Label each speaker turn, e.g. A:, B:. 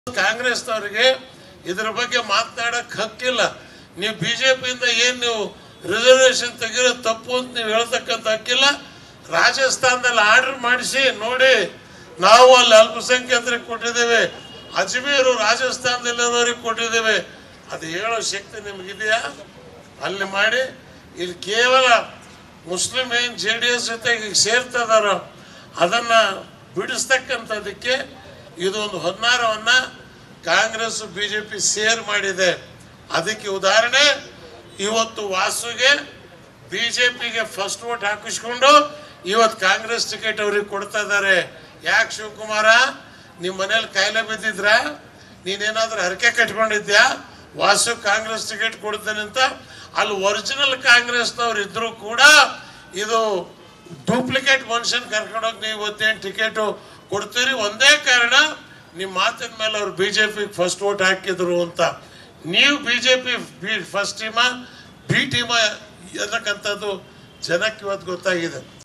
A: ಕಾಂಗ್ರೆಸ್ನವರಿಗೆ ಇದ್ರ ಬಗ್ಗೆ ಮಾತನಾಡಕ್ ಹಕ್ಕಿಲ್ಲ ನೀವು ಬಿಜೆಪಿಯಿಂದ ಏನ್ ನೀವು ರಿಸರ್ವೇಶನ್ ತೆಗಿರೋ ತಪ್ಪು ಅಂತ ನೀವು ಹೇಳ್ತಕ್ಕಂಥ ಹಕ್ಕಿಲ್ಲ ರಾಜಸ್ಥಾನದಲ್ಲಿ ಆರ್ಡರ್ ಮಾಡಿಸಿ ನೋಡಿ ನಾವು ಅಲ್ಲಿ ಅಲ್ಪಸಂಖ್ಯಾತರಿಗೆ ಕೊಟ್ಟಿದ್ದೇವೆ ಅಜ್ಮೀರು ರಾಜಸ್ಥಾನದಲ್ಲಿರೋರಿಗೆ ಕೊಟ್ಟಿದ್ದೇವೆ ಅದು ಹೇಳೋ ಶಕ್ತಿ ನಿಮಗಿದೆಯಾ ಅಲ್ಲಿ ಮಾಡಿ ಇಲ್ಲಿ ಕೇವಲ ಮುಸ್ಲಿಂ ಏನು ಜೆ ಡಿ ಎಸ್ ಜೊತೆಗೆ ಈಗ ಸೇರ್ತಾ ಇದಾರೋ ಅದನ್ನು ಬಿಡಿಸ್ತಕ್ಕಂಥದ್ದಕ್ಕೆ ಇದೊಂದು ಹೊನ್ನಾರವನ್ನು ಕಾಂಗ್ರೆಸ್ ಬಿ ಜೆ ಪಿ ಸೇರ್ ಮಾಡಿದೆ ಅದಕ್ಕೆ ಉದಾಹರಣೆ ಇವತ್ತು ವಾಸುಗೆ ಬಿ ಜೆ ಪಿಗೆ ಫಸ್ಟ್ ವೋಟ್ ಹಾಕಿಸ್ಕೊಂಡು ಇವತ್ತು ಕಾಂಗ್ರೆಸ್ ಟಿಕೆಟ್ ಅವ್ರಿಗೆ ಕೊಡ್ತಾ ಇದ್ದಾರೆ ಯಾಕೆ ಶಿವಕುಮಾರ ನಿಮ್ಮ ಮನೇಲಿ ಕಾಯಿಲೆ ಬಿದ್ದಿದ್ರ ನೀನೇನಾದ್ರೂ ಹರಕೆ ಕಟ್ಕೊಂಡಿದ್ಯಾ ವಾಸು ಕಾಂಗ್ರೆಸ್ ಟಿಕೆಟ್ ಕೊಡ್ತೇನೆ ಅಂತ ಅಲ್ಲಿ ಒರಿಜಿನಲ್ ಕಾಂಗ್ರೆಸ್ನವ್ರು ಇದ್ರು ಕೂಡ ಇದು ಡೂಪ್ಲಿಕೇಟ್ ಮನುಷ್ಯನ್ ಕರ್ಕೊಂಡೋಗಿ ನೀವು ಇವತ್ತೇನು ಟಿಕೆಟು ಕೊಡ್ತೀರಿ ಒಂದೇ ಕಾರಣ ನಿಮ್ಮ ಮಾತಿನ ಮೇಲೆ ಅವ್ರು ಬಿ ಜೆ ಪಿಗೆ ಫಸ್ಟ್ ವೋಟ್ ಹಾಕಿದ್ರು ಅಂತ ನೀವು B J P B first team B team ಅನ್ನಕ್ಕಂಥದ್ದು ಜನಕ್ಕೆ ಇವತ್ತು ಗೊತ್ತಾಗಿದೆ